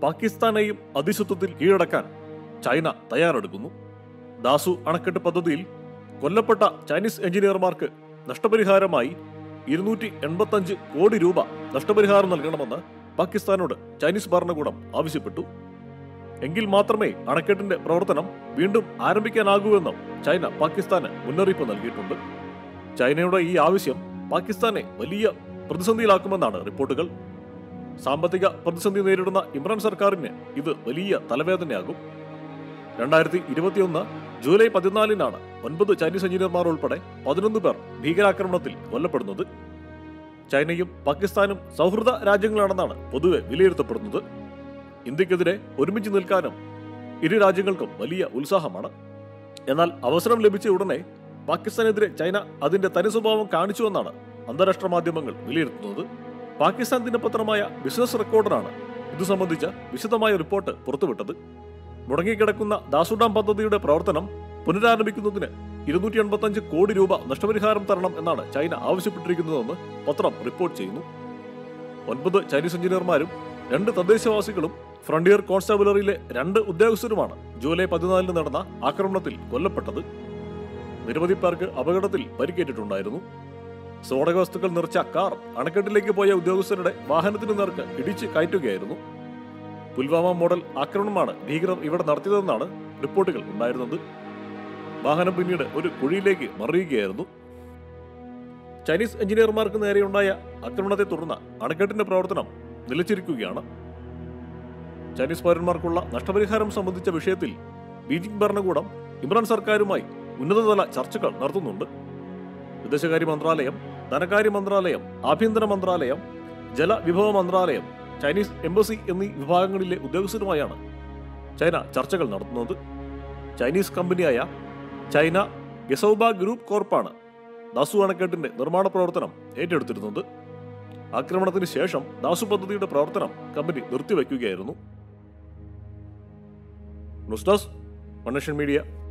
പാകിസ്ഥാനെയും അതിശുദ്ധത്തിൽ കീഴടക്കാൻ ചൈന തയ്യാറെടുക്കുന്നു ദാസു അണക്കെട്ട് പദ്ധതിയിൽ കൊല്ലപ്പെട്ട ചൈനീസ് എഞ്ചിനീയർമാർക്ക് നഷ്ടപരിഹാരമായി ഇരുന്നൂറ്റി എൺപത്തഞ്ച് കോടി രൂപ നഷ്ടപരിഹാരം നൽകണമെന്ന് പാകിസ്ഥാനോട് ചൈനീസ് ഭരണകൂടം ആവശ്യപ്പെട്ടു എങ്കിൽ മാത്രമേ അണക്കെട്ടിന്റെ പ്രവർത്തനം വീണ്ടും ആരംഭിക്കാനാകൂവെന്നും ചൈന പാകിസ്ഥാന് മുന്നറിയിപ്പ് നൽകിയിട്ടുണ്ട് ചൈനയുടെ ഈ ആവശ്യം പാകിസ്ഥാനെ വലിയ പ്രതിസന്ധിയിലാക്കുമെന്നാണ് റിപ്പോർട്ടുകൾ സാമ്പത്തിക പ്രതിസന്ധി നേരിടുന്ന ഇമ്രാൻ സർക്കാരിന് ഇത് വലിയ തലവേദനയാകും രണ്ടായിരത്തി ഇരുപത്തിയൊന്ന് ജൂലൈ പതിനാലിനാണ് ഒൻപത് ചൈനീസ് എഞ്ചിനീയർമാർ ഉൾപ്പെടെ പതിനൊന്ന് പേർ ഭീകരാക്രമണത്തിൽ കൊല്ലപ്പെടുന്നത് ചൈനയും പാകിസ്ഥാനും സൗഹൃദ രാജ്യങ്ങളാണെന്നാണ് പൊതുവെ വിലയിരുത്തപ്പെടുന്നത് ഇന്ത്യക്കെതിരെ ഒരുമിച്ച് നിൽക്കാനും ഇരു രാജ്യങ്ങൾക്കും വലിയ ഉത്സാഹമാണ് എന്നാൽ അവസരം ലഭിച്ച ഉടനെ പാകിസ്ഥാനെതിരെ ചൈന അതിന്റെ തനി സ്വഭാവം കാണിച്ചുവെന്നാണ് അന്താരാഷ്ട്ര മാധ്യമങ്ങൾ വിലയിരുത്തുന്നത് പാകിസ്ഥാൻ ദിനപത്രമായ ബിസിനസ് റെക്കോർഡറാണ് ഇതു സംബന്ധിച്ച വിശദമായ റിപ്പോർട്ട് പുറത്തുവിട്ടത് മുടങ്ങിക്കിടക്കുന്ന ദാസുഡാം പദ്ധതിയുടെ പ്രവർത്തനം പുനരാരംഭിക്കുന്നതിന് ഇരുന്നൂറ്റി എൺപത്തഞ്ച് കോടി രൂപ നഷ്ടപരിഹാരം തരണം എന്നാണ് ചൈന ആവശ്യപ്പെട്ടിരിക്കുന്നതെന്ന് പത്രം റിപ്പോർട്ട് ചെയ്യുന്നു ഒൻപത് ചൈനീസ് എഞ്ചിനീയർമാരും രണ്ട് തദ്ദേശവാസികളും ഫ്രണ്ടിയർ കോൺസ്റ്റാബുലറിയിലെ രണ്ട് ഉദ്യോഗസ്ഥരുമാണ് ജൂലൈ പതിനാലിന് നടന്ന ആക്രമണത്തിൽ കൊല്ലപ്പെട്ടത് നിരവധി പേർക്ക് അപകടത്തിൽ പരിക്കേറ്റിട്ടുണ്ടായിരുന്നു സ്ഫോടക വസ്തുക്കൾ നിറച്ച കാർ അണക്കെട്ടിലേക്ക് പോയ ഉദ്യോഗസ്ഥരുടെ വാഹനത്തിന് നേർക്ക് ഇടിച്ച് കയറ്റുകയായിരുന്നു പുൽവാമ മോഡൽ ആക്രമണമാണ് ഭീകരർ ഇവിടെ നടത്തിയതെന്നാണ് റിപ്പോർട്ടുകൾ ഉണ്ടായിരുന്നത് വാഹനം പിന്നീട് ഒരു കുഴിയിലേക്ക് മറിയുകയായിരുന്നു ചൈനീസ് എഞ്ചിനീയർമാർക്ക് നേരെയുണ്ടായ ആക്രമണത്തെ തുടർന്ന് അണക്കെട്ടിന്റെ പ്രവർത്തനം നിലച്ചിരിക്കുകയാണ് ചൈനീസ് പൗരന്മാർക്കുള്ള നഷ്ടപരിഹാരം സംബന്ധിച്ച വിഷയത്തിൽ ബീജിംഗ് ഭരണകൂടം ഇമ്രാൻ സർക്കാരുമായി ഉന്നതതല ചർച്ചകൾ നടത്തുന്നുണ്ട് വിദേശകാര്യ മന്ത്രാലയം ധനകാര്യ മന്ത്രാലയം ആഭ്യന്തര മന്ത്രാലയം ജലവിഭവ മന്ത്രാലയം ചൈനീസ് എംബസി എന്നീ വിഭാഗങ്ങളിലെ ഉദ്യോഗസ്ഥരുമായാണ് ചൈന ചർച്ചകൾ നടത്തുന്നത് ചൈനീസ് കമ്പനിയായ ചൈന ഗസൌബ ഗ്രൂപ്പ് കോർപ്പാണ് ദാസു അണക്കെട്ടിന്റെ നിർമ്മാണ പ്രവർത്തനം ഏറ്റെടുത്തിരുന്നത് ആക്രമണത്തിന് ശേഷം ദാസു പദ്ധതിയുടെ പ്രവർത്തനം കമ്പനി നിർത്തിവെക്കുകയായിരുന്നു ന്യൂസ് ഡെസ്ക് മണ്ണേഷ്യൻ മീഡിയ